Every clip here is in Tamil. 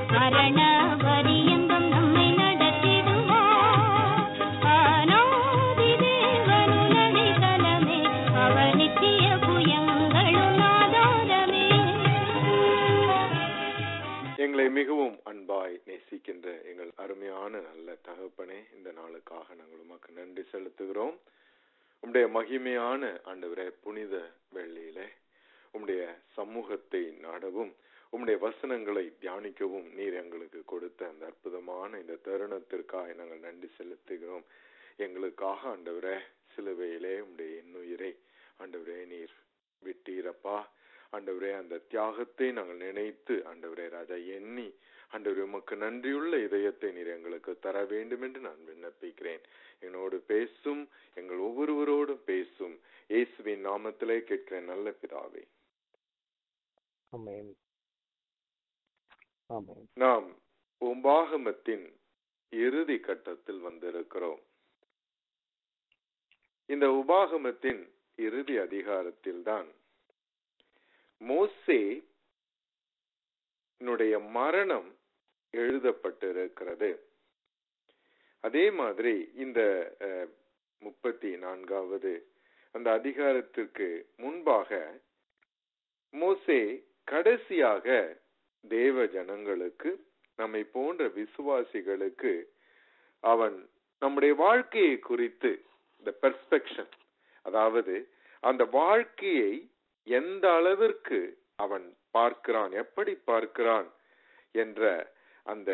மரண பரியந்தம் நம்மை நடத்திடுவார் ஆனாதி தேவனுலகை தலமே அவர் நித்திய புயங்களும் ஆதாரமே எங்களை மிகவும் அன்பாய் நேசிக்கின்ற எங்கள் அருமையான நல்ல தகப்பனே இந்த நாளுக்காக நாங்கள் உமக்கு நன்றி செலுத்துகிறோம் உம்முடைய மகிமையான ஆண்டவரே புனித வெள்ளியிலே உம்முடைய சமூகத்தை நாடவும் உம்முடைய வசனங்களை தியானிக்கவும் நீர் எங்களுக்கு கொடுத்த அந்த அற்புதமான இந்த தருணத்திற்காக நாங்கள் நன்றி செலுத்துகிறோம் எங்களுக்காக ஆண்டவரே சிலுவையிலே உம்முடைய இன்னுயிரை ஆண்டவரே நீர் விட்டீரப்பா ஆண்டவரே அந்த தியாகத்தை நாங்கள் நினைத்து ஆண்டவரே ராஜா எண்ணி ஆண்டவரே உமக்கு நன்றியுள்ள இதயத்தை நீர் எங்களுக்கு தர வேண்டும் என்று நான் விண்ணப்பிக்கிறேன் என்னோடு பேசும் எங்கள் ஒவ்வொருவரோடும் பேசும் இயேசுவின் நாமத்திலே கேட்கிறேன் நல்ல பிதாவே ஆமென் ஆமென் நாம் உபாகமத்தின் இறுதி கட்டத்தில் வந்திருக்கிறோம் இந்த உபாகமத்தின் இறுதி அதிகாரத்தில் தான் மோசே னுடைய மரணம் எழுதப்பட்டிருக்கிறது அதே மாதிரி இந்த அஹ், முப்பத்தி நான்காவது அந்த அதிகாரத்திற்கு முன்பாக மோசே கடைசியாக தேவ ஜனங்களுக்கு நம்மை போன்ற விசுவாசிகளுக்கு அவன் நம்முடைய வாழ்க்கையை குறித்து இந்த பெர்ஸ்பெக்ஷன் அதாவது அந்த வாழ்க்கையை எந்த அளவிற்கு அவன் பார்க்கிறான் எப்படி பார்க்கிறான் என்ற அந்த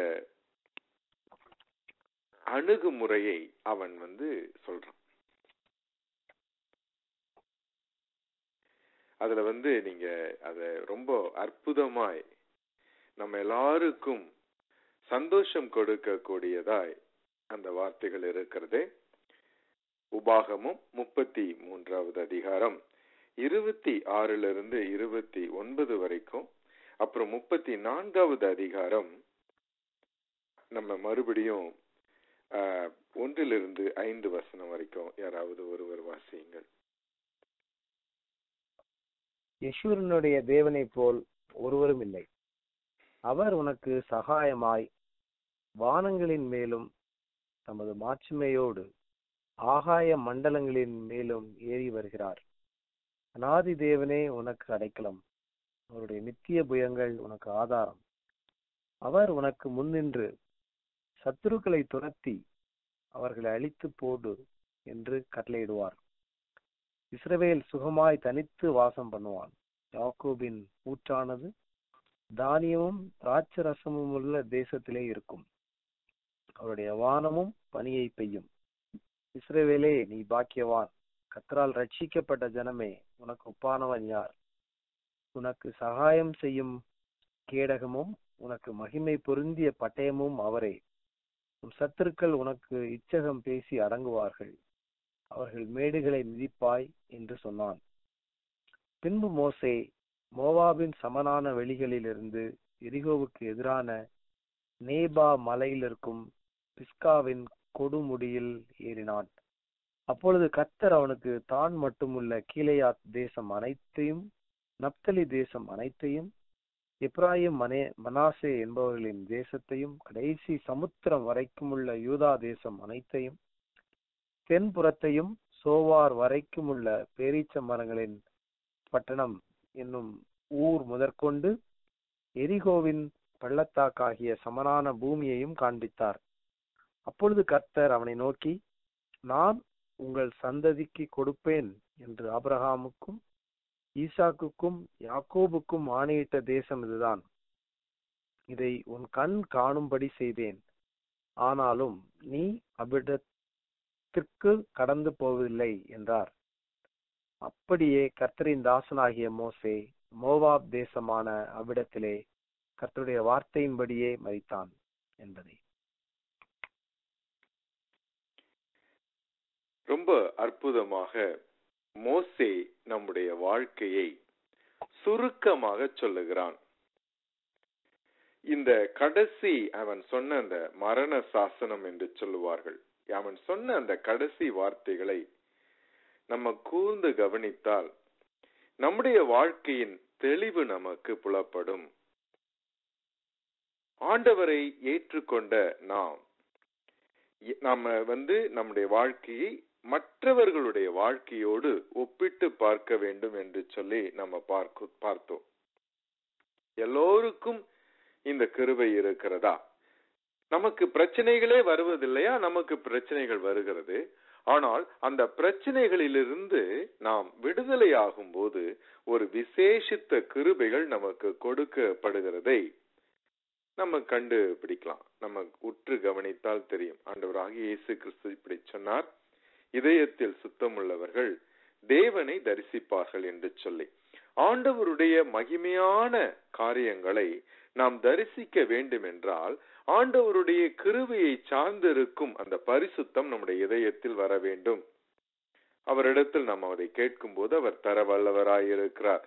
அணுகுமுறையை அவன் வந்து சொல்றான் அதுல வந்து நீங்க அத ரொம்ப அற்புதமாய் நம்ம எல்லாருக்கும் சந்தோஷம் கொடுக்கக்கூடியதாய் அந்த வார்த்தைகள் இருக்கிறது உபாகமும் முப்பத்தி மூன்றாவது அதிகாரம் இருபத்தி ஆறுல இருந்து இருபத்தி ஒன்பது வரைக்கும் அப்புறம் முப்பத்தி நான்காவது அதிகாரம் நம்ம மறுபடியும் ஆஹ், ஒன்றிலிருந்து ஐந்து வசனம் வரைக்கும் யாராவது ஒருவர் வாசியுங்கள் யெஷூரனுடைய தேவனைப் போல் ஒருவரும் இல்லை அவர் உனக்கு சகாயமாய் வானங்களின் மேலும் தமது மாட்சிமையோடு ஆகாய மண்டலங்களின் மேலும் ஏறி வருகிறார் அநாதி தேவனே உனக்கு அடைக்கலம் அவருடைய நித்திய புயங்கள் உனக்கு ஆதாரம் அவர் உனக்கு முன்னின்று சத்துருக்களை துரத்தி அவர்களை அழித்து போடு என்று கட்டளையிடுவார் இஸ்ரவேல் சுகமாய் தனித்து வாசம் பண்ணுவான் யாக்கோபின் ஊற்றானது தானியமும் திராட்சரசமும் உள்ள தேசத்திலே இருக்கும் அவருடைய வானமும் பனியை பெய்யும் இஸ்ரவேலே நீ பாக்கியவான் கத்தரால் ரட்சிக்கப்பட்ட ஜனமே உனக்கு ஒப்பானவன் யார் உனக்கு சகாயம் செய்யும் கேடகமும் உனக்கு மகிமை பொருந்திய பட்டயமும் அவரே உன் சத்துருக்கள் உனக்கு இச்சகம் பேசி அடங்குவார்கள் அவர்கள் மேடுகளை மிதிப்பாய் என்று சொன்னான் பின்பு மோசே மோவாபின் சமனான வெளிகளிலிருந்து எரிகோவுக்கு எதிரான நேபா மலையில் இருக்கும் பிஸ்காவின் கொடுமுடியில் ஏறினான் அப்பொழுது கர்த்தர் அவனுக்கு தான் மட்டுமுள்ள கீலேயாத் தேசம் அனைத்தையும் நப்தலி தேசம் அனைத்தையும் எப்ராயிம் மனே மனாசே என்பவர்களின் தேசத்தையும் கடைசி சமுத்திரம் வரைக்குமுள்ள யூதா தேசம் அனைத்தையும் தென்புறத்தையும் சோவார் வரைக்குமுள்ள பேரீச்ச மரங்களின் பட்டணம் என்னும் ஊர் முதற்கொண்டு எரிகோவின் பள்ளத்தாக்காகிய சமனான பூமியையும் காண்பித்தார் அப்பொழுது கர்த்தர் அவனை நோக்கி நான் உங்கள் சந்ததிக்கு கொடுப்பேன் என்று ஆபிரகாமுக்கும் ஈசாக்குக்கும் யாக்கோபுக்கும் ஆணையிட்ட தேசம் இதுதான் இதை உன் கண் காணும்படி செய்தேன் ஆனாலும் நீ அவ்விடத்திற்கு கடந்து போவதில்லை என்றார் அப்படியே கர்த்தரின் தாசனாகிய மோசே மோவாப் தேசமான அவ்விடத்திலே கர்த்தருடைய வார்த்தையின்படியே மரித்தான் என்பதை ரொம்ப அற்புதமாக மோசே நம்முடைய வாழ்க்கையை சுருக்கமாக சொல்லுகிறான் இந்த கடைசி அவன் சொன்ன அந்த மரண சாசனம் என்று சொல்லுவார்கள் அவன் சொன்ன அந்த கடைசி வார்த்தைகளை நம்ம கூர்ந்து கவனித்தால் நம்முடைய வாழ்க்கையின் தெளிவு நமக்கு புலப்படும் ஆண்டவரை ஏற்றுக்கொண்ட நாம் எ- நாம வந்து நம்முடைய வாழ்க்கையை மற்றவர்களுடைய வாழ்க்கையோடு ஒப்பிட்டு பார்க்க வேண்டும் என்று சொல்லி நம்ம பார்க்க பார்த்தோம் எல்லோருக்கும் இந்த கிருபை இருக்கிறதா நமக்கு பிரச்சனைகளே வருவதில்லையா நமக்கு பிரச்சனைகள் வருகிறது ஆனால் அந்த பிரச்சனைகளிலிருந்து நாம் விடுதலையாகும் போது ஒரு விசேஷித்த கிருபைகள் நமக்கு கொடுக்கப்படுகிறதை நம்ம கண்டு பிடிக்கலாம் நம்ம உற்று கவனித்தால் தெரியும் ஆண்டவராகிய இயேசு கிறிஸ்து இப்படி சொன்னார் இதயத்தில் சுத்தமுள்ளவர்கள் தேவனை தரிசிப்பார்கள் என்று சொல்லி ஆண்டவருடைய மகிமையான காரியங்களை நாம் தரிசிக்க வேண்டும் என்றால் ஆண்டவருடைய கிருபையை சார்ந்திருக்கும் அந்த பரிசுத்தம் நம்முடைய இதயத்தில் வர வேண்டும் அவரிடத்தில் நாம் அதை கேட்கும் போது அவர் தர வல்லவராயிருக்கிறார்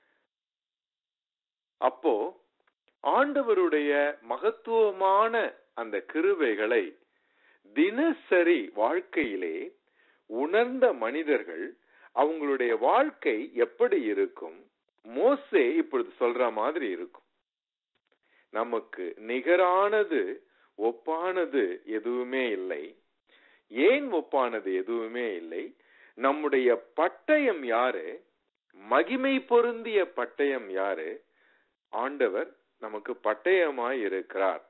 அப்போ ஆண்டவருடைய மகத்துவமான அந்த கிருபைகளை தினசரி வாழ்க்கையிலே உணர்ந்த மனிதர்கள் அவங்களுடைய வாழ்க்கை எப்படி இருக்கும் மோசே இப்பொழுது சொல்ற மாதிரி இருக்கும் நமக்கு நிகரானது ஒப்பானது எதுவுமே இல்லை ஏன் ஒப்பானது எதுவுமே இல்லை நம்முடைய பட்டயம் யாரு மகிமை பொருந்திய பட்டயம் யாரு ஆண்டவர் நமக்கு பட்டயமாய் இருக்கிறார்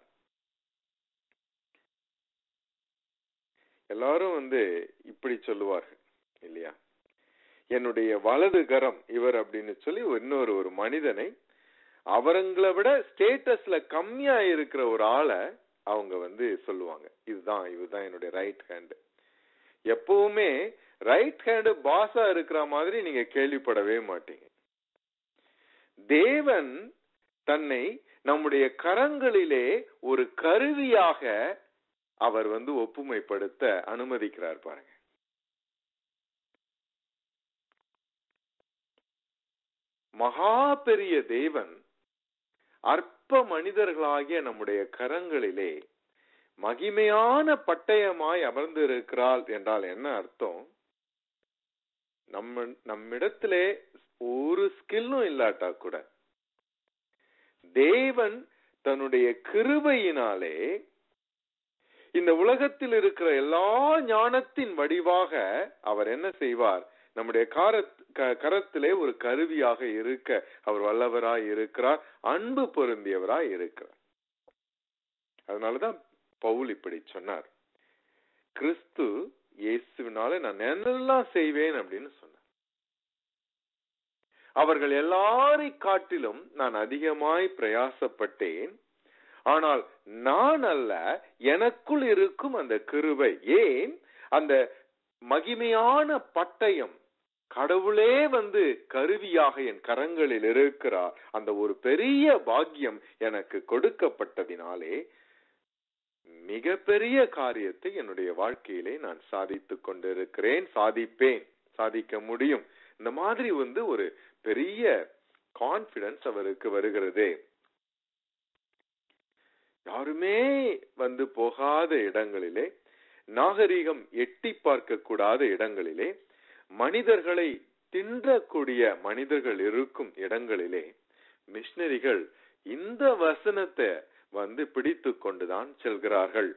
எல்லாரும் வந்து இப்படி சொல்லுவார்கள் இல்லையா என்னுடைய வலது கரம் இவர் அப்படின்னு சொல்லி இன்னொரு ஒரு மனிதனை அவங்களை விட ஸ்டேட்டஸ்ல கம்மியா இருக்கிற ஒரு ஆளை அவங்க வந்து சொல்லுவாங்க இதுதான் இதுதான் என்னுடைய ரைட் ஹேண்ட் எப்பவுமே ரைட் ஹேண்டு பாஸா இருக்கிற மாதிரி நீங்க கேள்விப்படவே மாட்டீங்க தேவன் தன்னை நம்முடைய கரங்களிலே ஒரு கருவியாக அவர் வந்து ஒப்புமைப்படுத்த அனுமதிக்கிறார் பாருங்க மகா பெரிய தேவன் அற்ப மனிதர்களாகிய நம்முடைய கரங்களிலே மகிமையான பட்டயமாய் அமர்ந்திருக்கிறாள் என்றால் என்ன அர்த்தம் நம்ம நம்மிடத்திலே ஒரு ஸ்கில்லும் இல்லாட்டா கூட தேவன் தன்னுடைய கிருபையினாலே இந்த உலகத்தில் இருக்கிற எல்லா ஞானத்தின் வடிவாக அவர் என்ன செய்வார் நம்முடைய காரத் க- கரத்திலே ஒரு கருவியாக இருக்க அவர் வல்லவராய் இருக்கிறார் அன்பு பொருந்தியவராய் இருக்கிறார் அதனாலதான் பவுல் இப்படி சொன்னார் கிறிஸ்து இயேசுவினால நான் என்னெல்லாம் செய்வேன் அப்படின்னு சொன்னார் அவர்கள் எல்லாரை காட்டிலும் நான் அதிகமாய் பிரயாசப்பட்டேன் ஆனால் நான் அல்ல எனக்குள் இருக்கும் அந்த கிருபை ஏன் அந்த மகிமையான பட்டயம் கடவுளே வந்து கருவியாக என் கரங்களில் இருக்கிறார் அந்த ஒரு பெரிய பாக்கியம் எனக்கு கொடுக்கப்பட்டதினாலே மிகப்பெரிய காரியத்தை என்னுடைய வாழ்க்கையிலே நான் சாதித்துக் கொண்டிருக்கிறேன் சாதிப்பேன் சாதிக்க முடியும் இந்த மாதிரி வந்து ஒரு பெரிய கான்பிடன்ஸ் அவருக்கு வருகிறது யாருமே வந்து போகாத இடங்களிலே நாகரிகம் எட்டி பார்க்க கூடாத இடங்களிலே மனிதர்களை தின்றக்கூடிய மனிதர்கள் இருக்கும் இடங்களிலே மிஷினரிகள் இந்த வசனத்தை வந்து பிடித்து கொண்டுதான் செல்கிறார்கள்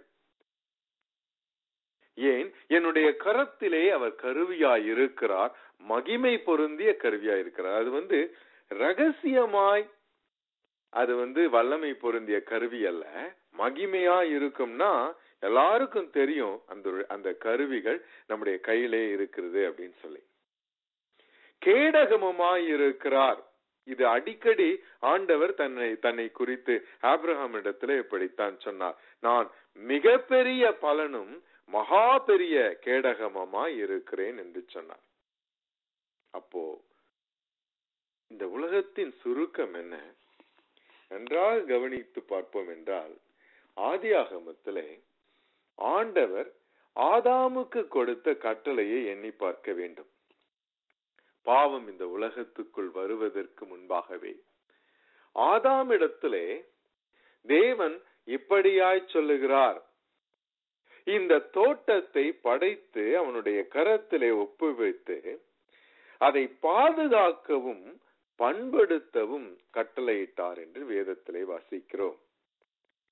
ஏன் என்னுடைய கரத்திலே அவர் கருவியாய் இருக்கிறார் மகிமை பொருந்திய கருவியாய் இருக்கிறார் அது வந்து ரகசியமாய் அது வந்து வல்லமை பொருந்திய கருவி அல்ல மகிமையா இருக்கும்னா எல்லாருக்கும் தெரியும் அந்த அந்த கருவிகள் நம்முடைய கையிலே இருக்கிறது அப்படின்னு சொல்லி கேடகமமாய் இருக்கிறார் இது அடிக்கடி ஆண்டவர் தன்னை தன்னை குறித்து ஆப்ரஹாம் இடத்துல இப்படித்தான் சொன்னார் நான் மிகப்பெரிய பலனும் மகா பெரிய கேடகமமாய் இருக்கிறேன் என்று சொன்னார் அப்போ இந்த உலகத்தின் சுருக்கம் என்ன நன்றாக கவனித்து பார்ப்போம் என்றால் ஆதியாகமத்திலே ஆண்டவர் ஆதாமுக்கு கொடுத்த கட்டளையை எண்ணி பார்க்க வேண்டும் பாவம் இந்த உலகத்துக்குள் வருவதற்கு முன்பாகவே ஆதாமிடத்திலே தேவன் இப்படியாய் சொல்லுகிறார் இந்த தோட்டத்தை படைத்து அவனுடைய கரத்திலே ஒப்புவித்து அதை பாதுகாக்கவும் பண்படுத்தவும் கட்டளையிட்டார் என்று வேதத்திலே வாசிக்கிறோம்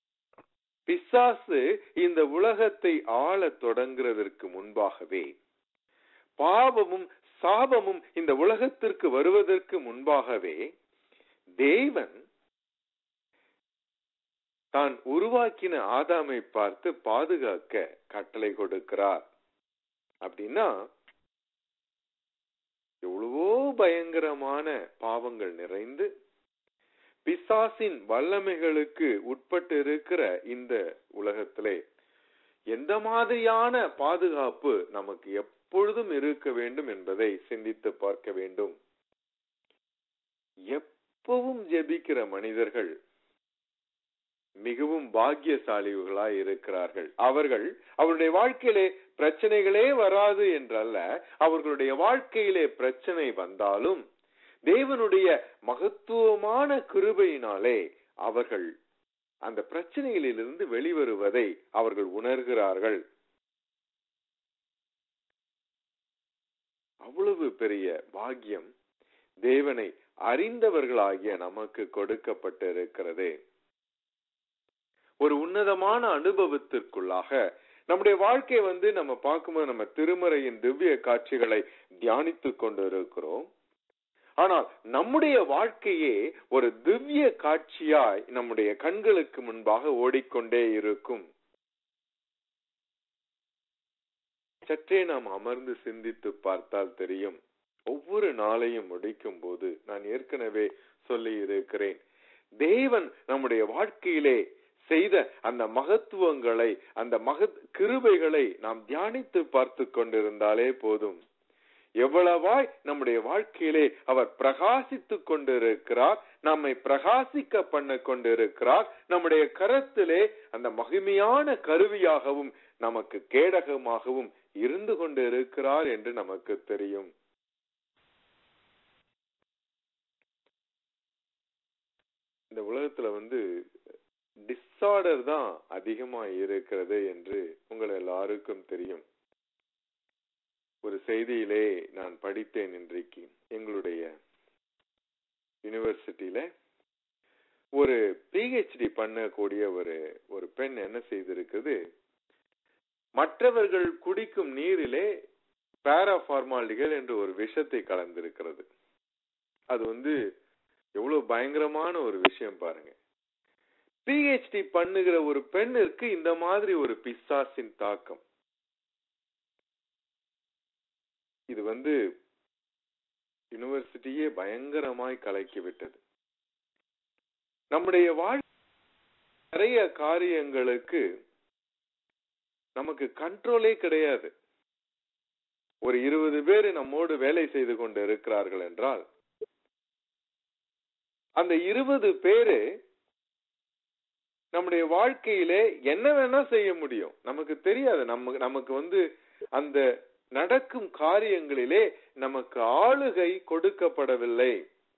பிசாசு இந்த உலகத்தை ஆளத் தொடங்குறதற்கு முன்பாகவே பாவமும் சாபமும் இந்த உலகத்திற்கு வருவதற்கு முன்பாகவே தேவன் தான் உருவாக்கின ஆதாமை பார்த்து பாதுகாக்க கட்டளை கொடுக்கிறார் அப்படின்னா எவ்வளவோ பயங்கரமான பாவங்கள் நிறைந்து பிசாசின் வல்லமைகளுக்கு உட்பட்டு இருக்கிற இந்த உலகத்திலே எந்த மாதிரியான பாதுகாப்பு நமக்கு எப்பொழுதும் இருக்க வேண்டும் என்பதை சிந்தித்து பார்க்க வேண்டும் எப்பவும் ஜெபிக்கிற மனிதர்கள் மிகவும் பாக்கியசாலிகளாய் இருக்கிறார்கள் அவர்கள் அவருடைய வாழ்க்கையிலே பிரச்சனைகளே வராது என்றல்ல அவர்களுடைய வாழ்க்கையிலே பிரச்சனை வந்தாலும் தேவனுடைய மகத்துவமான கிருபையினாலே அவர்கள் அந்த பிரச்சனைகளிலிருந்து வெளிவருவதை அவர்கள் உணர்கிறார்கள் அவ்வளவு பெரிய பாக்கியம் தேவனை அறிந்தவர்களாகிய நமக்கு கொடுக்கப்பட்டு இருக்கிறது ஒரு உன்னதமான அனுபவத்திற்குள்ளாக நம்முடைய வாழ்க்கை வந்து நம்ம பார்க்கும்போது நம்ம திருமறையின் திவ்ய காட்சிகளை தியானித்துக் கொண்டு இருக்கிறோம் ஆனால் நம்முடைய வாழ்க்கையே ஒரு திவ்ய காட்சியாய் நம்முடைய கண்களுக்கு முன்பாக ஓடிக்கொண்டே இருக்கும் சற்றே நாம் அமர்ந்து சிந்தித்து பார்த்தால் தெரியும் ஒவ்வொரு நாளையும் முடிக்கும் போது நான் ஏற்கனவே சொல்லி இருக்கிறேன் தேவன் நம்முடைய வாழ்க்கையிலே செய்த அந்த மகத்துவங்களை அந்த மகத் கிருபைகளை நாம் தியானித்து பார்த்து கொண்டிருந்தாலே போதும் எவ்வளவாய் நம்முடைய வாழ்க்கையிலே அவர் பிரகாசித்துக் கொண்டிருக்கிறார் நம்மை பிரகாசிக்க பண்ண கொண்டிருக்கிறார் நம்முடைய கரத்திலே அந்த மகிமையான கருவியாகவும் நமக்கு கேடகமாகவும் இருந்து கொண்டிருக்கிறார் என்று நமக்கு தெரியும் இந்த உலகத்துல வந்து டிஸார்டர் தான் அதிகமா இருக்கிறது என்று உங்கள் எல்லாருக்கும் தெரியும் ஒரு செய்தியிலே நான் படித்தேன் இன்றைக்கு எங்களுடைய யூனிவர்சிட்டியில ஒரு பிஹெச்டி பண்ணக்கூடிய ஒரு ஒரு பெண் என்ன செய்திருக்குது மற்றவர்கள் குடிக்கும் நீரிலே பாராஃபார்மாலிட்டிகள் என்று ஒரு விஷத்தை கலந்திருக்கிறது அது வந்து எவ்வளவு பயங்கரமான ஒரு விஷயம் பாருங்க பிஹெச்டி பண்ணுகிற ஒரு பெண்ணிற்கு இந்த மாதிரி ஒரு பிசாசின் தாக்கம் இது வந்து யூனிவர்சிட்டியே பயங்கரமாய் கலக்கி விட்டது நம்முடைய வாழ் நிறைய காரியங்களுக்கு நமக்கு கண்ட்ரோலே கிடையாது ஒரு இருபது பேர் நம்மோடு வேலை செய்து கொண்டு இருக்கிறார்கள் என்றால் அந்த இருபது பேரு நம்முடைய வாழ்க்கையிலே என்ன வேணா செய்ய முடியும் நமக்கு தெரியாது நம்ம நமக்கு வந்து அந்த நடக்கும் காரியங்களிலே நமக்கு ஆளுகை கொடுக்கப்படவில்லை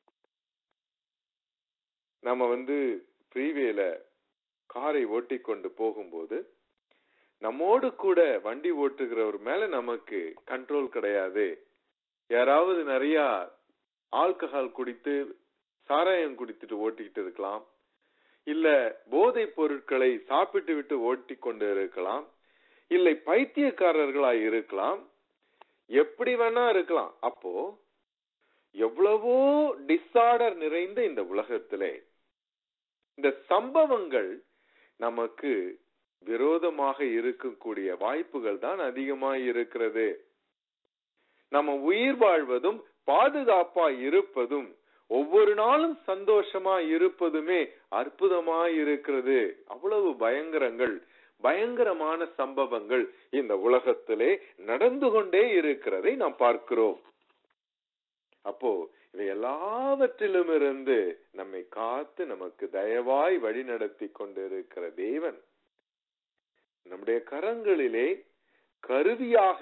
நம்ம வந்து ஃப்ரீவேல காரை ஓட்டி கொண்டு போகும்போது நம்மோடு கூட வண்டி ஓட்டுகிறவர் மேல நமக்கு கண்ட்ரோல் கிடையாது யாராவது நிறைய ஆல்கஹால் குடித்து சாராயம் குடித்துட்டு ஓட்டிக்கிட்டு இருக்கலாம் இல்ல போதைப் பொருட்களை சாப்பிட்டு விட்டு ஓட்டி கொண்டு இருக்கலாம் இல்லை பைத்தியக்காரர்களாய் இருக்கலாம் எப்படி வேணா இருக்கலாம் அப்போ எவ்வளவோ டிஸார்டர் நிறைந்த இந்த உலகத்திலே இந்த சம்பவங்கள் நமக்கு விரோதமாக இருக்கக்கூடிய வாய்ப்புகள் தான் அதிகமாய் இருக்கிறது நம்ம உயிர் வாழ்வதும் பாதுகாப்பா இருப்பதும் ஒவ்வொரு நாளும் சந்தோஷமா இருப்பதுமே அற்புதமாய் இருக்கிறது அவ்வளவு பயங்கரங்கள் பயங்கரமான சம்பவங்கள் இந்த உலகத்திலே நடந்து கொண்டே இருக்கிறதை நாம் பார்க்கிறோம் அப்போ இவை எல்லாவற்றிலும் இருந்து நம்மை காத்து நமக்கு தயவாய் வழி நடத்தி கொண்டிருக்கிற தேவன் நம்முடைய கரங்களிலே கருவியாக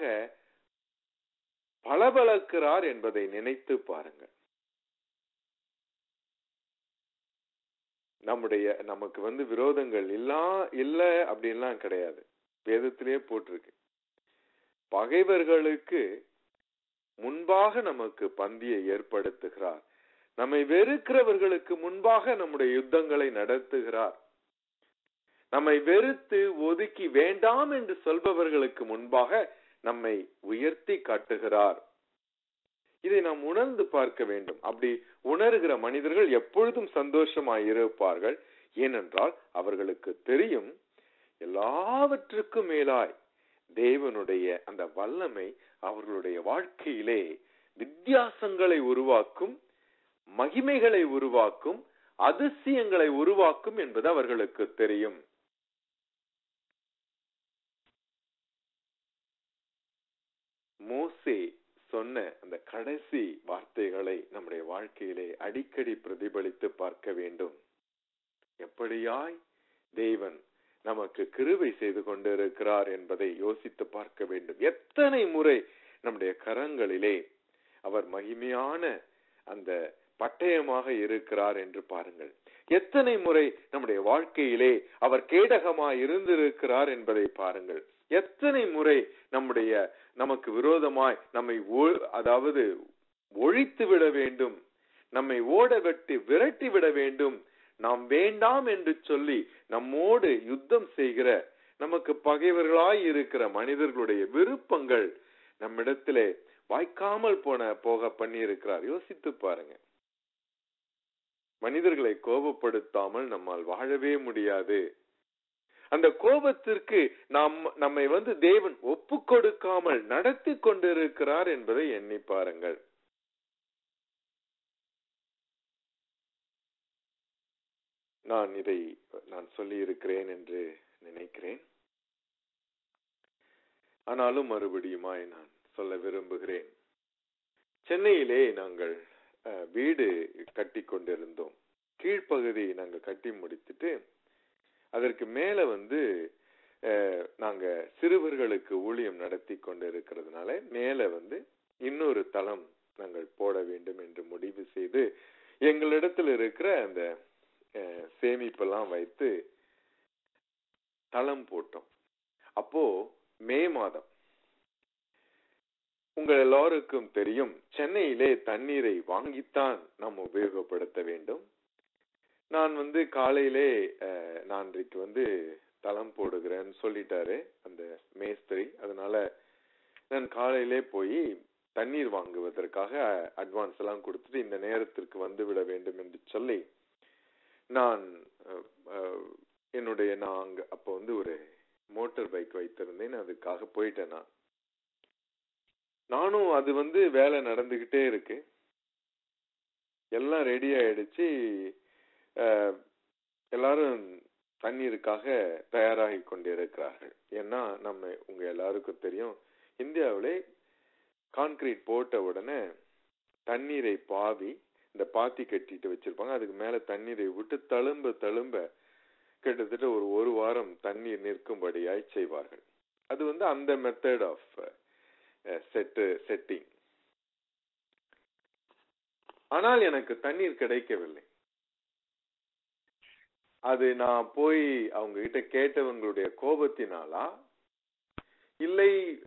பளபளக்கிறார் என்பதை நினைத்து பாருங்கள் நம்முடைய நமக்கு வந்து விரோதங்கள் இல்லா இல்ல அப்படின்லாம் கிடையாது வேதத்திலே போட்டிருக்கு பகைவர்களுக்கு முன்பாக நமக்கு பந்தியை ஏற்படுத்துகிறார் நம்மை வெறுக்கிறவர்களுக்கு முன்பாக நம்முடைய யுத்தங்களை நடத்துகிறார் நம்மை வெறுத்து ஒதுக்கி வேண்டாம் என்று சொல்பவர்களுக்கு முன்பாக நம்மை உயர்த்தி காட்டுகிறார் இதை நாம் உணர்ந்து பார்க்க வேண்டும் அப்படி உணர்கிற மனிதர்கள் எப்பொழுதும் சந்தோஷமாய் இருப்பார்கள் ஏனென்றால் அவர்களுக்கு தெரியும் எல்லாவற்றுக்கும் மேலாய் தேவனுடைய அந்த வல்லமை அவர்களுடைய வாழ்க்கையிலே வித்தியாசங்களை உருவாக்கும் மகிமைகளை உருவாக்கும் அதிசயங்களை உருவாக்கும் என்பது அவர்களுக்கு தெரியும் மோசே சொன்ன அந்த கடைசி வார்த்தைகளை நம்முடைய வாழ்க்கையிலே அடிக்கடி பிரதிபலித்து பார்க்க வேண்டும் எப்படியாய் தேவன் நமக்கு கிருபை செய்து கொண்டிருக்கிறார் என்பதை யோசித்து பார்க்க வேண்டும் எத்தனை முறை நம்முடைய கரங்களிலே அவர் மகிமையான அந்த பட்டயமாக இருக்கிறார் என்று பாருங்கள் எத்தனை முறை நம்முடைய வாழ்க்கையிலே அவர் கேடகமாய் இருந்திருக்கிறார் என்பதை பாருங்கள் எத்தனை முறை நம்முடைய நமக்கு விரோதமாய் நம்மை ஒ- அதாவது ஒழித்து விட வேண்டும் நம்மை ஓட வெட்டி விரட்டி விட வேண்டும் நாம் வேண்டாம் என்று சொல்லி நம்மோடு யுத்தம் செய்கிற நமக்கு பகைவர்களாய் இருக்கிற மனிதர்களுடைய விருப்பங்கள் நம்மிடத்திலே வாய்க்காமல் போன போக பண்ணி இருக்கிறார் யோசித்து பாருங்க மனிதர்களை கோபப்படுத்தாமல் நம்மால் வாழவே முடியாது அந்த கோபத்திற்கு நாம் நம்மை வந்து தேவன் ஒப்பு கொடுக்காமல் நடத்தி கொண்டிருக்கிறார் என்பதை எண்ணி பாருங்கள் நான் இதை நான் சொல்லி இருக்கிறேன் என்று நினைக்கிறேன் ஆனாலும் மறுபடியுமாய் நான் சொல்ல விரும்புகிறேன் சென்னையிலே நாங்கள் அஹ், வீடு கட்டி கொண்டிருந்தோம் கீழ்ப்பகுதி நாங்க கட்டி முடித்துட்டு அதற்கு மேல வந்து அஹ், நாங்க சிறுவர்களுக்கு ஊழியம் நடத்தி கொண்டு இருக்கிறதுனால மேல வந்து இன்னொரு தளம் நாங்கள் போட வேண்டும் என்று முடிவு செய்து எங்களிடத்தில் இருக்கிற அந்த அஹ், சேமிப்பெல்லாம் வைத்து தளம் போட்டோம் அப்போ மே மாதம் உங்கள் எல்லாருக்கும் தெரியும் சென்னையிலே தண்ணீரை வாங்கித்தான் நாம் உபயோகப்படுத்த வேண்டும் நான் வந்து காலையிலே அஹ், நான்கைக்கு வந்து தளம் போடுகிறேன்னு சொல்லிட்டாரு அந்த மேஸ்திரி அதனால நான் காலையிலே போய் தண்ணீர் வாங்குவதற்காக அட்வான்ஸ் எல்லாம் கொடுத்துட்டு இந்த நேரத்திற்கு வந்து விட வேண்டும் என்று சொல்லி நான் அஹ், அஹ், என்னுடைய நான் அங்க அப்போ வந்து ஒரு மோட்டார் பைக் வைத்திருந்தேன் அதுக்காக போயிட்டேன் நான் நானும் அது வந்து வேலை நடந்துகிட்டே இருக்கு எல்லாம் ரெடி ஆயிடுச்சு அஹ், எல்லாரும் தண்ணீருக்காக தயாராகி கொண்டிருக்கிறார்கள் ஏன்னா நம்ம உங்க எல்லாருக்கும் தெரியும் இந்தியாவிலே கான்கிரீட் போட்ட உடனே தண்ணீரை பாவி இந்த பாத்தி கட்டிட்டு வச்சிருப்பாங்க அதுக்கு மேல தண்ணீரை விட்டு தழும்ப தழும்ப கிட்டத்தட்ட ஒரு ஒரு வாரம் தண்ணீர் நிற்கும்படியாய் செய்வார்கள் அது வந்து அந்த மெத்தட் ஆஃப் செட்டு செட்டிங் ஆனால் எனக்கு தண்ணீர் கிடைக்கவில்லை அது நான் போய் அவங்க கிட்ட கேட்டவங்களுடைய கோபத்தினாலா இல்லை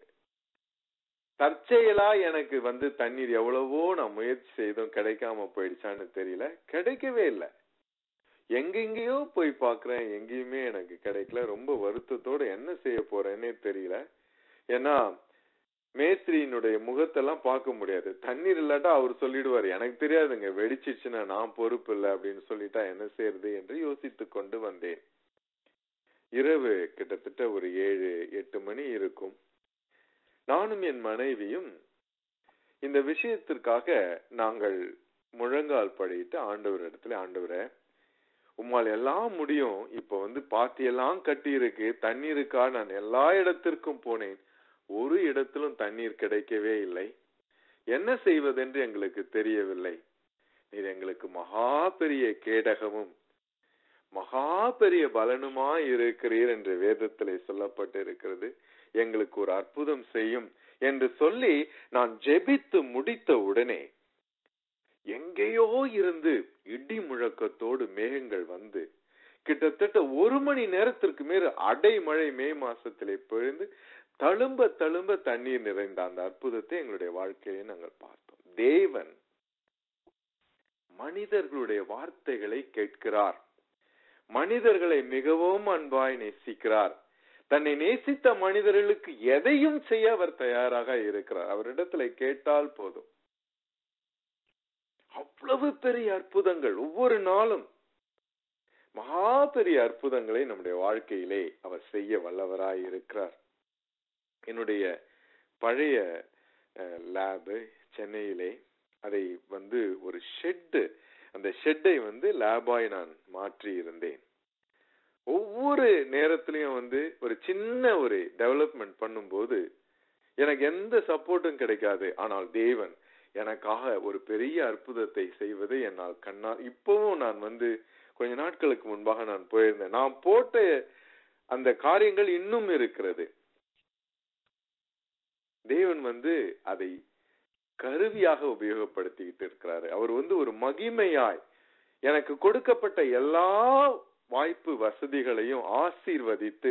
தற்செயலா எனக்கு வந்து தண்ணீர் எவ்வளவோ நான் முயற்சி செய்தும் கிடைக்காம போயிடுச்சான்னு தெரியல கிடைக்கவே இல்லை எங்கெங்கேயோ போய் பார்க்கிறேன் எங்கேயுமே எனக்கு கிடைக்கல ரொம்ப வருத்தத்தோட என்ன செய்ய போறேன்னே தெரியல ஏன்னா மேஸ்திரியினுடைய முகத்தெல்லாம் பார்க்க முடியாது தண்ணீர் இல்லாட்டா அவர் சொல்லிடுவாரு எனக்கு தெரியாதுங்க வெடிச்சிச்சுன்னா நான் பொறுப்பு இல்லை அப்படின்னு சொல்லிட்டா என்ன செய்யறது என்று யோசித்துக் கொண்டு வந்தேன் இரவு கிட்டத்தட்ட ஒரு ஏழு எட்டு மணி இருக்கும் நானும் என் மனைவியும் இந்த விஷயத்திற்காக நாங்கள் முழங்கால் படிட்டு ஆண்டவர் இடத்துல ஆண்டவரை உம்மால் எல்லாம் முடியும் இப்ப வந்து பாத்தி எல்லாம் கட்டி இருக்கு தண்ணீருக்கா நான் எல்லா இடத்திற்கும் போனேன் ஒரு இடத்திலும் தண்ணீர் கிடைக்கவே இல்லை என்ன செய்வதென்று எங்களுக்கு தெரியவில்லை நீர் எங்களுக்கு மகா பெரிய கேடகமும் மகா பெரிய பலனுமாய் இருக்கிறீர் என்று வேதத்திலே சொல்லப்பட்டு இருக்கிறது எங்களுக்கு ஒரு அற்புதம் செய்யும் என்று சொல்லி நான் ஜெபித்து முடித்த உடனே எங்கேயோ இருந்து இடி முழக்கத்தோடு மேகங்கள் வந்து கிட்டத்தட்ட ஒரு மணி நேரத்திற்கு மேல் அடைமழை மே மாசத்திலே பொழிந்து தழும்ப தழும்ப தண்ணீர் நிறைந்த அந்த அற்புதத்தை எங்களுடைய வாழ்க்கையிலே நாங்கள் பார்த்தோம் தேவன் மனிதர்களுடைய வார்த்தைகளை கேட்கிறார் மனிதர்களை மிகவும் அன்பாய் நேசிக்கிறார் தன்னை நேசித்த மனிதர்களுக்கு எதையும் செய்ய அவர் தயாராக இருக்கிறார் அவரிடத்துல கேட்டால் போதும் அவ்வளவு பெரிய அற்புதங்கள் ஒவ்வொரு நாளும் மகா பெரிய அற்புதங்களை நம்முடைய வாழ்க்கையிலே அவர் செய்ய வல்லவராய் இருக்கிறார் என்னுடைய பழைய லேபு சென்னையிலே அதை வந்து ஒரு ஷெட்டு அந்த ஷெட்டை வந்து லேபாய் நான் மாற்றி இருந்தேன் ஒவ்வொரு நேரத்திலையும் வந்து ஒரு சின்ன ஒரு டெவலப்மெண்ட் பண்ணும்போது எனக்கு எந்த சப்போர்ட்டும் கிடைக்காது ஆனால் தேவன் எனக்காக ஒரு பெரிய அற்புதத்தை செய்வதை என்னால் கண்ணால் இப்பவும் நான் வந்து கொஞ்ச நாட்களுக்கு முன்பாக நான் போயிருந்தேன் நான் போட்ட அந்த காரியங்கள் இன்னும் இருக்கிறது தேவன் வந்து அதை கருவியாக உபயோகப்படுத்திக்கிட்டு இருக்கிறாரு அவர் வந்து ஒரு மகிமையாய் எனக்கு கொடுக்கப்பட்ட எல்லா வாய்ப்பு வசதிகளையும் ஆசீர்வதித்து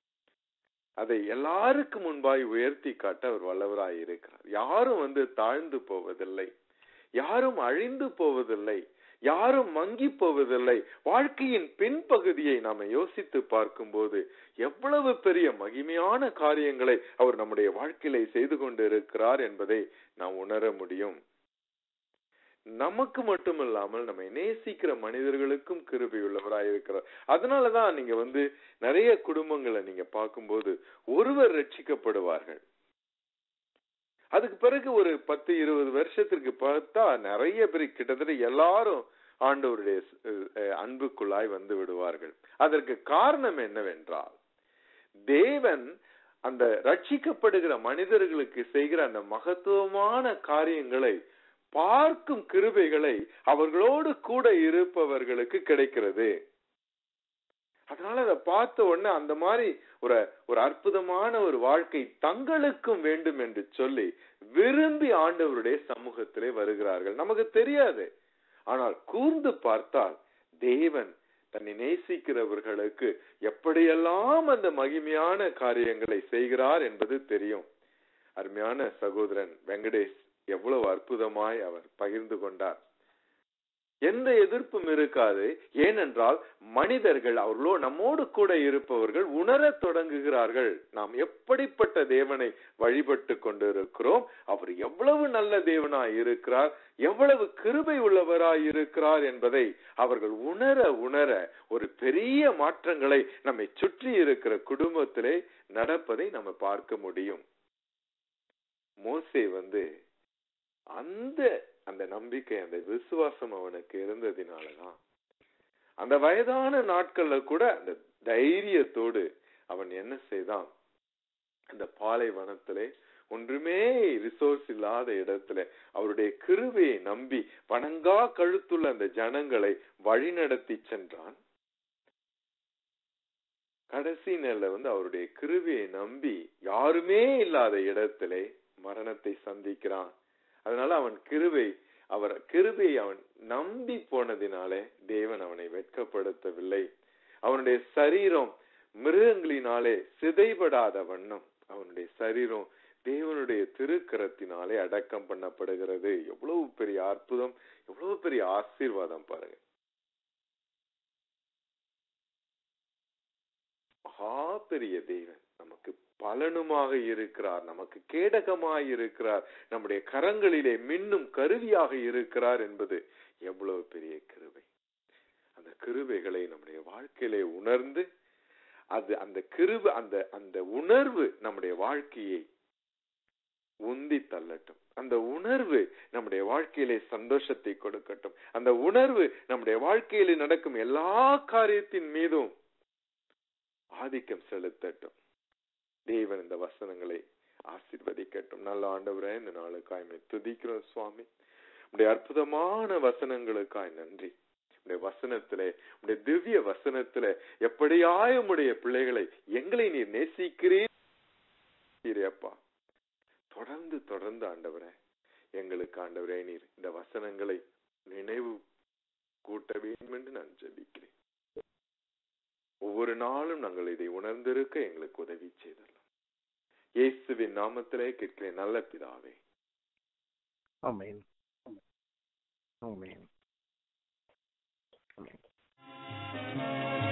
அதை எல்லாருக்கு முன்பாய் உயர்த்தி காட்ட அவர் வல்லவராய் இருக்கிறார் யாரும் வந்து தாழ்ந்து போவதில்லை யாரும் அழிந்து போவதில்லை யாரும் மங்கி போவதில்லை வாழ்க்கையின் பின்பகுதியை நாம யோசித்து பார்க்கும்போது எவ்வளவு பெரிய மகிமையான காரியங்களை அவர் நம்முடைய வாழ்க்கையில செய்து கொண்டு இருக்கிறார் என்பதை நாம் உணர முடியும் நமக்கு மட்டுமில்லாமல் நம்மை நேசிக்கிற மனிதர்களுக்கும் கிருபை உள்ளவராய் இருக்கிறார் அதனாலதான் நீங்க வந்து நிறைய குடும்பங்களை நீங்க பார்க்கும்போது ஒருவர் ரட்சிக்கப்படுவார்கள் அதுக்கு பிறகு ஒரு பத்து இருபது வருஷத்திற்கு பார்த்தா நிறைய பேர் கிட்டத்தட்ட எல்லாரும் ஆண்டவருடைய அன்புக்குள்ளாய் வந்து விடுவார்கள் அதற்கு காரணம் என்னவென்றால் தேவன் அந்த ரட்சிக்கப்படுகிற மனிதர்களுக்கு செய்கிற அந்த மகத்துவமான காரியங்களை பார்க்கும் கிருபைகளை அவர்களோடு கூட இருப்பவர்களுக்கு கிடைக்கிறது அதனால அதை பார்த்த உடனே அந்த மாதிரி ஒரு ஒரு அற்புதமான ஒரு வாழ்க்கை தங்களுக்கும் வேண்டும் என்று சொல்லி விரும்பி ஆண்டவருடைய சமூகத்திலே வருகிறார்கள் நமக்கு தெரியாது ஆனால் கூர்ந்து பார்த்தால் தேவன் தன்னை நேசிக்கிறவர்களுக்கு எப்படியெல்லாம் அந்த மகிமையான காரியங்களை செய்கிறார் என்பது தெரியும் அருமையான சகோதரன் வெங்கடேஷ் எவ்வளவு அற்புதமாய் அவர் பகிர்ந்து கொண்டார் எந்த எதிர்ப்பும் இருக்காது ஏனென்றால் மனிதர்கள் அவர்களோ நம்மோடு கூட இருப்பவர்கள் உணரத் தொடங்குகிறார்கள் நாம் எப்படிப்பட்ட தேவனை வழிபட்டு கொண்டிருக்கிறோம் அவர் எவ்வளவு நல்ல தேவனாய் இருக்கிறார் எவ்வளவு கிருபை உள்ளவராய் இருக்கிறார் என்பதை அவர்கள் உணர உணர ஒரு பெரிய மாற்றங்களை நம்மை சுற்றி இருக்கிற குடும்பத்திலே நடப்பதை நம்ம பார்க்க முடியும் மோசே வந்து அந்த அந்த நம்பிக்கை அந்த விசுவாசம் அவனுக்கு இருந்ததினாலதான் அந்த வயதான நாட்கள்ல கூட அந்த தைரியத்தோடு அவன் என்ன செய்தான் அந்த பாலைவனத்திலே ஒன்றுமே ரிசோர்ஸ் இல்லாத இடத்துல அவருடைய கிருவையை நம்பி வணங்கா கழுத்துள்ள அந்த ஜனங்களை வழிநடத்தி சென்றான் கடைசி நிலை வந்து அவருடைய கிருவையை நம்பி யாருமே இல்லாத இடத்திலே மரணத்தை சந்திக்கிறான் அதனால அவன் கிருவை அவர் கிருபை அவன் நம்பி போனதினாலே தேவன் அவனை வெட்கப்படுத்தவில்லை அவனுடைய சரீரம் மிருகங்களினாலே சிதைபடாத வண்ணம் அவனுடைய சரீரம் தேவனுடைய திருக்கரத்தினாலே அடக்கம் பண்ணப்படுகிறது எவ்வளவு பெரிய அற்புதம் எவ்வளவு பெரிய ஆசீர்வாதம் பாருங்க மகா பெரிய தேவன் நமக்கு பலனுமாக இருக்கிறார் நமக்கு கேடகமாய் இருக்கிறார் நம்முடைய கரங்களிலே மின்னும் கருவியாக இருக்கிறார் என்பது எவ்வளவு பெரிய கிருபை அந்த கிருபைகளை நம்முடைய வாழ்க்கையிலே உணர்ந்து அது அந்த கிருப அந்த அந்த உணர்வு நம்முடைய வாழ்க்கையை உந்தி தள்ளட்டும் அந்த உணர்வு நம்முடைய வாழ்க்கையிலே சந்தோஷத்தை கொடுக்கட்டும் அந்த உணர்வு நம்முடைய வாழ்க்கையிலே நடக்கும் எல்லா காரியத்தின் மீதும் ஆதிக்கம் செலுத்தட்டும் தேவன் இந்த வசனங்களை ஆசிர்வதிக்கட்டும் நல்ல ஆண்டவரே இந்த நாளுக்காய் துதிக்கிறோம் சுவாமி உடைய அற்புதமான வசனங்களுக்காய் நன்றி உடைய வசனத்திலே உடைய திவ்ய வசனத்திலே எப்படியாய உடைய பிள்ளைகளை எங்களை நீர் நேசிக்கிறீர் அப்பா தொடர்ந்து தொடர்ந்து ஆண்டவரே எங்களுக்கு ஆண்டவரே நீர் இந்த வசனங்களை நினைவு கூட்ட வேண்டும் என்று நான் ஜெபிக்கிறேன் ஒவ்வொரு நாளும் நாங்கள் இதை உணர்ந்திருக்க எங்களுக்கு உதவி செய்தரலாம் இயேசுவின் நாமத்திலே கேட்கிறேன் நல்ல பிதாவே ஆமென் ஆமென் ஆமென்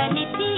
நித்திய